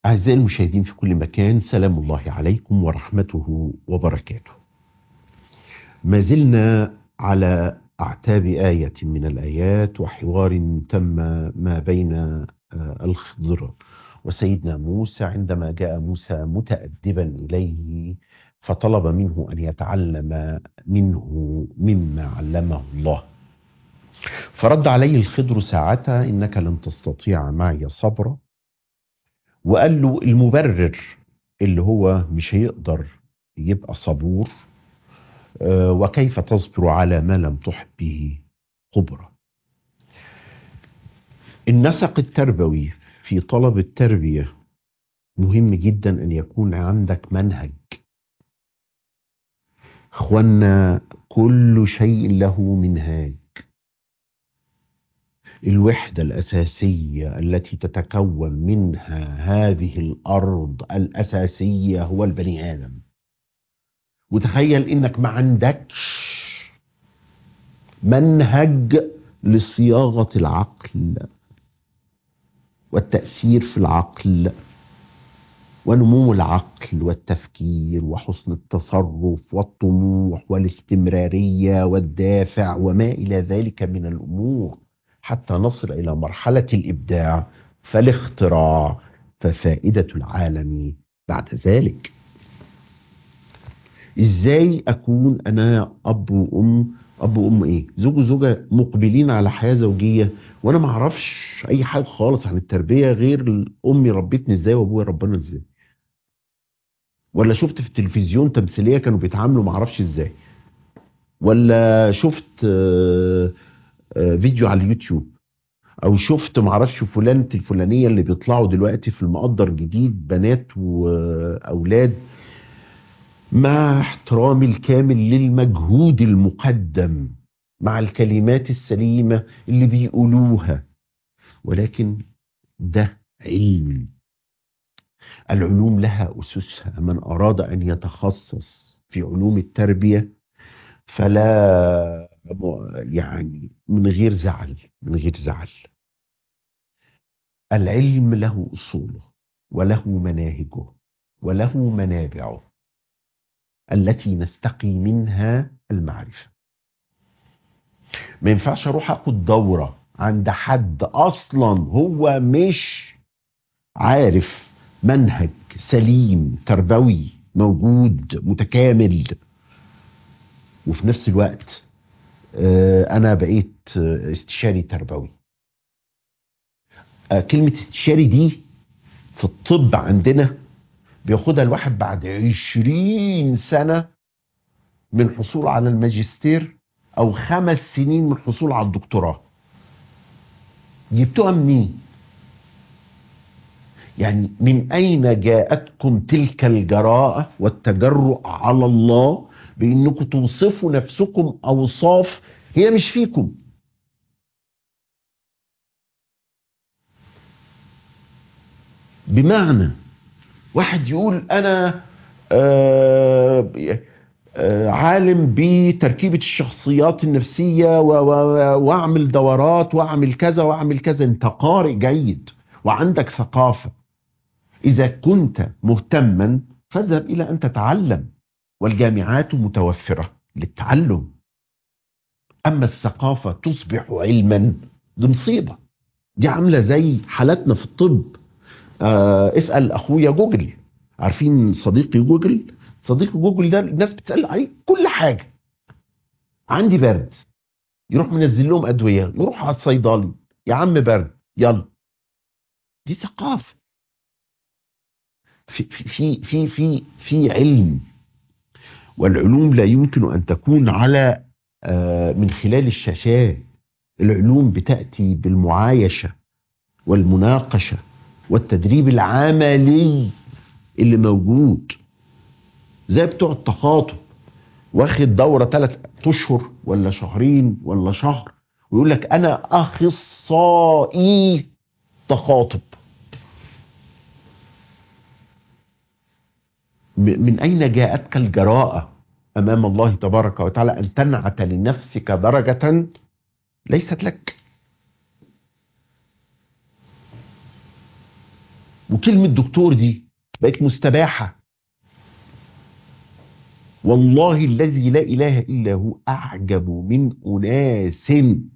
أعزائي المشاهدين في كل مكان سلام الله عليكم ورحمته وبركاته ما زلنا على أعتاب آية من الآيات وحوار تم ما بين آه، الخضر وسيدنا موسى عندما جاء موسى متأدبا إليه فطلب منه أن يتعلم منه مما علمه الله فرد عليه الخضر ساعتها إنك لن تستطيع معي صبرا وقال له المبرر اللي هو مش هيقدر يبقى صبور آه، وكيف تصبر على ما لم تحط به خبرة النسق التربوي في طلب التربية مهم جدا أن يكون عندك منهج اخوانا كل شيء له منهاج الوحدة الأساسية التي تتكون منها هذه الأرض الأساسية هو البني آدم وتخيل إنك ما عندكش منهج لصياغة العقل والتأثير في العقل ونمو العقل والتفكير وحسن التصرف والطموح والاستمرارية والدافع وما إلى ذلك من الأمور حتى نصل إلى مرحلة الإبداع فالاختراع ففائدة العالم بعد ذلك ازاي اكون انا اب وام اب وام ايه زوج وزوجه مقبلين على حياه زوجيه وانا ما اعرفش اي حاجه خالص عن التربيه غير امي ربتني ازاي وابويا ربنا ازاي ولا شفت في التلفزيون تمثيليه كانوا بيتعاملوا ما اعرفش ازاي ولا شفت آه، آه، فيديو على اليوتيوب او شفت معرفش فلانة الفلانية اللي بيطلعوا دلوقتي في المقدر جديد بنات واولاد مع احترامي الكامل للمجهود المقدم مع الكلمات السليمة اللي بيقولوها ولكن ده علم العلوم لها أسسها من أراد أن يتخصص في علوم التربية فلا يعني من غير زعل من غير زعل العلم له أصوله وله مناهجه وله منابعه التي نستقي منها المعرفة ما ينفعش اروح اخد دورة عند حد اصلا هو مش عارف منهج سليم تربوي موجود متكامل وفي نفس الوقت آه، انا بقيت آه، استشاري تربوي آه، كلمة استشاري دي في الطب عندنا بياخدها الواحد بعد عشرين سنة من حصول على الماجستير او خمس سنين من حصول على الدكتوراه جبتوها منين يعني من اين جاءتكم تلك الجراءة والتجرؤ على الله بانكم توصفوا نفسكم اوصاف هي مش فيكم بمعنى واحد يقول انا آه آه عالم بتركيبة الشخصيات النفسية و- و- واعمل دورات واعمل كذا واعمل كذا انت قارئ جيد وعندك ثقافة اذا كنت مهتما فاذهب الى ان تتعلم والجامعات متوفرة للتعلم اما الثقافة تصبح علما دي مصيبة دي عاملة زي حالاتنا في الطب آه اسأل اخويا جوجل عارفين صديقي جوجل صديقي جوجل ده الناس بتسأل عليه كل حاجة عندي برد يروح منزل لهم ادوية يروح على الصيدلي يا عم برد يلا دي ثقافة في في في في في علم والعلوم لا يمكن ان تكون على آه، من خلال الشاشات العلوم بتاتي بالمعايشه والمناقشه والتدريب العملي اللي موجود زي بتوع التخاطب واخد دوره ثلاث اشهر ولا شهرين ولا شهر ويقول لك انا اخصائي تخاطب م- من أين جاءتك الجراءة أمام الله تبارك وتعالى أن تنعت لنفسك درجة ليست لك كلمة دكتور دي بقت مستباحة والله الذي لا إله إلا هو أعجب من أناس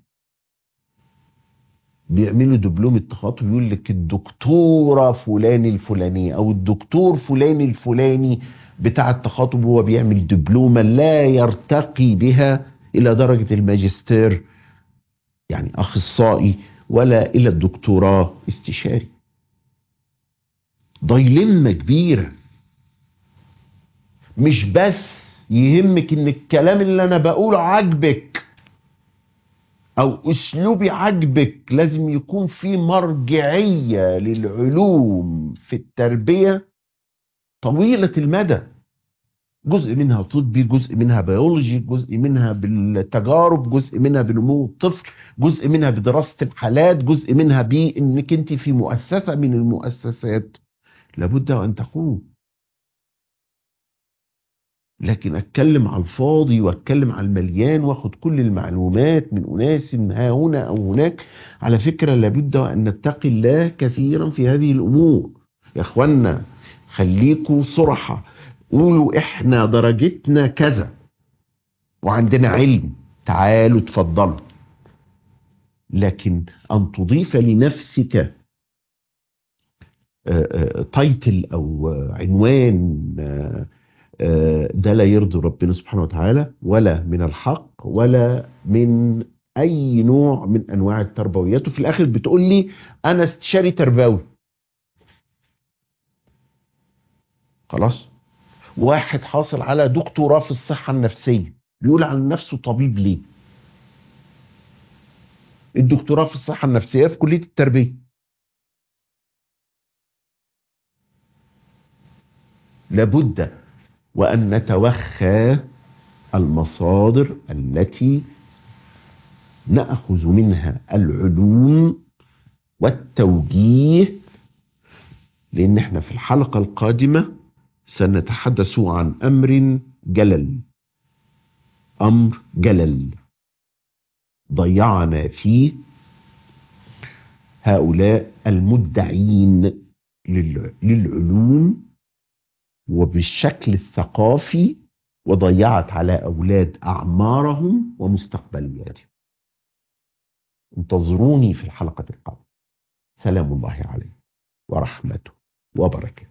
بيعملوا دبلوم التخاطب يقول لك الدكتورة فلان الفلانية أو الدكتور فلان الفلاني بتاع التخاطب هو بيعمل دبلومة لا يرتقي بها إلى درجة الماجستير يعني أخصائي ولا إلى الدكتوراه استشاري ضيلمة كبيرة مش بس يهمك ان الكلام اللي انا بقوله عاجبك او اسلوبي عاجبك لازم يكون في مرجعية للعلوم في التربية طويلة المدى جزء منها طبي جزء منها بيولوجي جزء منها بالتجارب جزء منها بنمو الطفل جزء منها بدراسة الحالات جزء منها بانك انت في مؤسسة من المؤسسات لابد ان تقوم لكن اتكلم على الفاضي واتكلم على المليان واخد كل المعلومات من اناس ها هنا او هناك على فكره لابد ان نتقي الله كثيرا في هذه الامور يا اخوانا خليكوا صرحه قولوا احنا درجتنا كذا وعندنا علم تعالوا اتفضلوا لكن ان تضيف لنفسك تايتل او عنوان ده لا يرضي ربنا سبحانه وتعالى ولا من الحق ولا من اي نوع من انواع التربويات وفي الاخر بتقول لي انا استشاري تربوي خلاص واحد حاصل على دكتوراه في الصحة النفسية بيقول عن نفسه طبيب ليه الدكتوراه في الصحة النفسية في كلية التربية لابد وأن نتوخى المصادر التي نأخذ منها العلوم والتوجيه لأن احنا في الحلقة القادمة سنتحدث عن أمر جلل أمر جلل ضيعنا فيه هؤلاء المدعين للعلوم وبالشكل الثقافي وضيعت على أولاد أعمارهم ومستقبلياتهم انتظروني في الحلقة القادمة سلام الله عليكم ورحمته وبركاته